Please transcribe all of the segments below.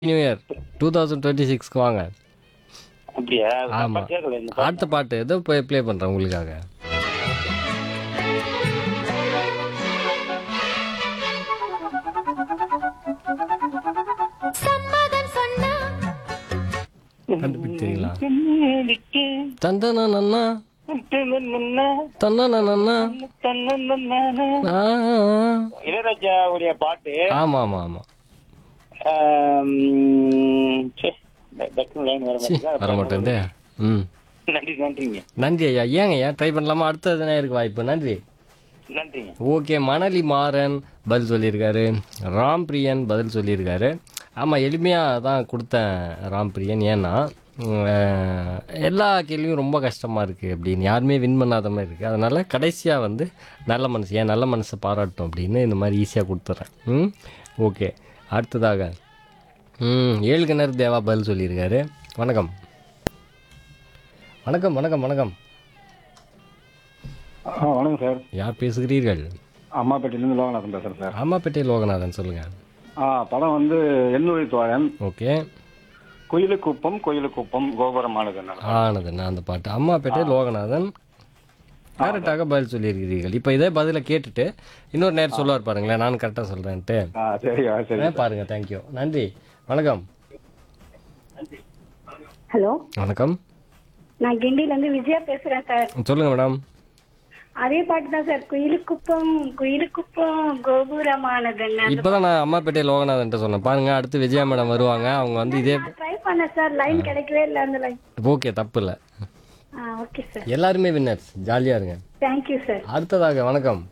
New year two thousand twenty சிக்ஸ்க்கு வாங்க அப்படியா ஆமா. கேட்கல இந்த பாட்டு. அடுத்த பாட்டு ஏதோ போய் ப்ளே பண்ணுறேன் உங்களுக்காக சம்மதம் சொன்னா கண்டுபிடிச்சிங்களா கண்ணுக்கு தந்தனா நன்னா தன்னன்னா, தன்னா நன்னா தன்னன்னா. இளையராஜாவுடைய பாட்டு ஆமாம் ஆமாம் ஆமாம் ஆம், ச்சே, டக் டக்குனு line வர மாட்டேங்குதா? வர மாட்டேங்குதே ம் நன்றி நன்றிங்க நன்றி ஐயா ஏங்க ஐயா ட்ரை பண்ணலாமா அடுத்தது என்ன இருக்கு வாய்ப்பு நன்றி நன்றிங்க ஓகே மணலி மாறன் பதில் சொல்லியிருக்காரு ராம் பிரியன் பதில் சொல்லியிருக்காரு ஆமாம் எளிமையாக தான் கொடுத்தேன் ராம் பிரியன் ஏன்னா உம், அஹ், எல்லா கேள்வியும் ரொம்ப கஷ்டமாக இருக்குது அப்படின்னு யாருமே வின் பண்ணாத மாதிரி இருக்குது அதனால் கடைசியாக வந்து நல்ல மனசு ஏன் நல்ல மனசை பாராட்டும் அப்படின்னு இந்த மாதிரி ஈஸியாக கொடுத்துட்றேன் ம் ஓகே அடுத்ததாக ம் ஏழு கிணறு தேவா பதில் சொல்லியிருக்காரு வணக்கம் வணக்கம் வணக்கம் வணக்கம் ஆ வணக்கம் சார் யார் பேசுகிறீர்கள் அம்மாப்பேட்டையிலேருந்து லோகநாதன் பேசுகிறேன் சார் அம்மாப்பேட்டை லோகநாதன் சொல்லுங்கள் ஆ படம் வந்து எண்ணூரி தோழன் ஓகே குயிலுக்குப்பம் குயிலுக்குப்பம் கோபுரமானது ஆனதுண்ணா அந்த பாட்டு அம்மாப்பேட்டை லோகநாதன் கரெக்டாக பதில் சொல்லியிருக்கிறீர்கள் இப்போ இதே பதிலை கேட்டுட்டு இன்னொரு நேரம் சொல்லுவார் பாருங்களேன் நான் கரெக்டாக சொல்கிறேன்ட்டு ஆ சரி ஆ சரி பாருங்க தேங்க்யூ நன்றி வணக்கம் ஹலோ வணக்கம் நான் கிண்டில இருந்து விஜயா பேசுறேன் சார் சொல்லுங்கள் மேடம் அதே பாட்டு தான் சார் குயிலுக்குப்பம் குயிலுக்குப்பம் கோபுரமானதுன்னு இப்போ தான் நான் அம்மாப்பேட்டை லோகநாதன்ட்ட சொன்னேன் பாருங்க அடுத்து விஜயா மேடம் வருவாங்க அவங்க வந்து இதே ட்ரை பண்ணேன் சார் லைன் கிடைக்கவே இல்லை அந்த லைன் ஓகே தப்பு இல்லை ஆ ஓகே சார் எல்லாருமே வின்னர்ஸ் ஜாலியாக இருங்க தேங்க்யூ சார் அடுத்ததாக வணக்கம்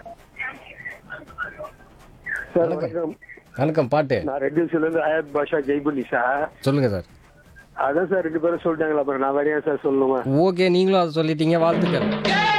சார் வணக்கம் வணக்கம் பாட்டு நான் ரெட் ஹில்ஸ்ல இருந்து அயாத் பாஷா ஜெய்புல்லி சார் சொல்லுங்க சார் அதான் சார் ரெண்டு பேரும் சொல்லிட்டாங்களா அப்புறம் நான் வேறையா சார் சொல்லணுமா ஓகே நீங்களும் அதை சொல்லிட்டீங்க வாழ்த்துக்கள்